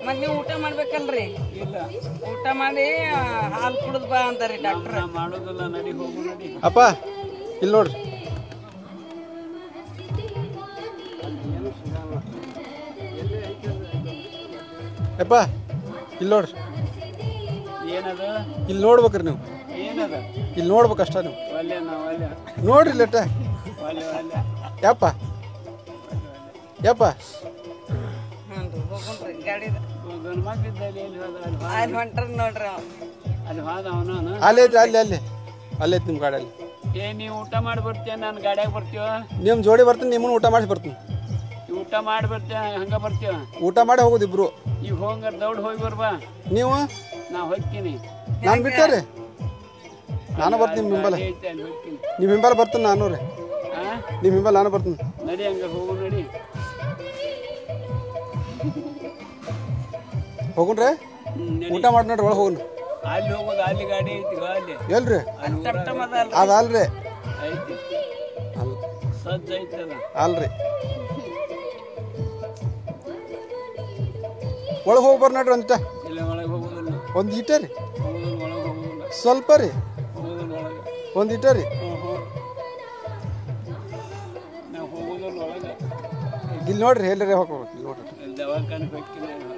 ಮತ್ ನೀವು ಊಟ ಮಾಡ್ಬೇಕಲ್ರಿ ಇಲ್ಲ ಊಟ ಮಾಡಿ ಆ, ಹಾಲ್ ಕುಡಿದ್ ಬಾ ಅಂತಾರಿ ಡಾಕ್ಟರ್ ನಾ ಮಾಡೋದಿಲ್ಲ ನಡಿ ಹೋಗು ನಡಿ ಅಪ್ಪ ಇಲ್ಲಿ ನೋಡ್ರಿ ಯಪ್ಪ ಇಲ್ಲಿ ನೋಡ್ರಿ ಏನದ ಇಲ್ಲಿ ನೋಡ್ಬೇಕ್ರಿ ನೀವು ಏನದ ಇಲ್ಲಿ ನೋಡ್ಬೇಕಷ್ಟ ನೀವು ಒಲ್ಲೆ ನಾ ಒಲ್ಲೆ ನೋಡ್ರಿ ಲೆಟ್ಟ ಒಲ್ಲೆ ಒಲ್ಲೆ ಯಪ್ಪ ಯಪ್ಪ ಹ್ಞೂ ಹೋಗುಣ್ರಿ ಗಾಡಿದ ಗಂಡು ಮಕ್ಳಿದ್ದಲ್ಲಿ ಎಲ್ಲಿ ಹೋದ ಅಲ್ಲಿ ಹೋದ ಅಲ್ಲಿ ಹೊಂಟ್ರ ನೋಡ್ರಿ ಅವ ಅಲ್ಲಿ ಹೋದ ಅವನು ಅಲ್ಲಿ ಐತಿ ಅಲ್ಲಿ ಅಲ್ಲಿ ಅಲ್ಲಿ ಐತಿ ನಿಮ್ಮ ಗಾಡಿಯಲ್ಲಿ ಏ ನೀವು ಊಟ ಮಾಡಿ ಬರ್ತೀಯ ನಾನು ಗಾಡ್ಯಾಗ ಬರ್ತೀವ ನಿಮ್ಮ ಜೋಡಿ ಬರ್ತೀನಿ ನಿಮ್ಮನ್ನು ಊಟ ಮಾಡಿಸಿ ಬರ್ತೀನಿ ನೀವು ಊಟ ಮಾಡಿ ಬರ್ತೀಯ ಹಂಗ ಬರ್ತೀವ ಊಟ ಮಾಡಿ ಹೋಗೋದು ಇಬ್ರು ಈಗ ಹೋಗಂಗಾರ ದೌಡ್ ಹೋಗಿ ಬರ್ಬಾ ನೀವು ನಾ ಹೋಗ್ತೀನಿ ನಾನು ಬಿಟ್ಟೆ ನಾನು ಬರ್ತೀನಿ ನಿಮ್ಮ ಹಿಂಬಲ ಐತೆ ಅಲ್ಲಿ ಹೋಗ್ತೀನಿ ನಿಮ್ಮ ಹಿಂಬಲ ಬರ್ತೀನಿ ನಾನು ರೀ ಹಾ ನಿಮ್ಮ ಹಿಂಬಲ ನಾನು ಬರ್ತೀನಿ ನಡಿ ಹಂಗ ಹೋಗು ನಡಿ ಹೋಗುಣ್ರಿ ಹ್ಮ್, ನಡಿ ಊಟ ಮಾಡಿ ನೋಡ್ರಿ ಒಳಗೆ ಹೋಗುನ್ ಅಲ್ಲಿ ಹೋಗೋದು ಅಲ್ಲಿ ಗಾಡಿ ಐತಿ ಅಲ್ಲಿ ಎಲ್ರಿ ಅಲ್ಲಿ ಊರಾಗ ಅದು ಅಲ್ರಿ ಐತಿ ಅಲ್ ಸಜ್ಜ ಐತಿ ಅದ ಅಲ್ರಿ ಒಳಗೆ ಹೋಗಿ ಬರ್ ನೋಡ್ರಿ ಅಂತ ಇಲ್ಲ ಒಳಗೆ ಹೋಗೋದಿಲ್ಲ ಒಂದು ಈಟ ರೀ ಹೋಗೋದಿಲ್ಲ ಒಳಗೆ ಹೋಗೋದಿಲ್ಲ ಸ್ವಲ್ಪ ರೀ ಹೋಗೋದಿಲ್ಲ ಒಳಗೆ ಒಂದು ಈಟ ರೀ ಹ್ಞೂ ಹ್ಞೂ ನಾವು ಹೋಗೋದಿಲ್ಲ ಒಳಗೆ ಇಲ್ಲಿ ನೋಡ್ರಿ ಎಲ್ಲರೇ ಹೋಗ್ಬೇಕು ಇಲ್ಲಿ ನೋಡ್ರಿ ದವಾಖಾನೆ ಹೋಗ್ತೀನಿ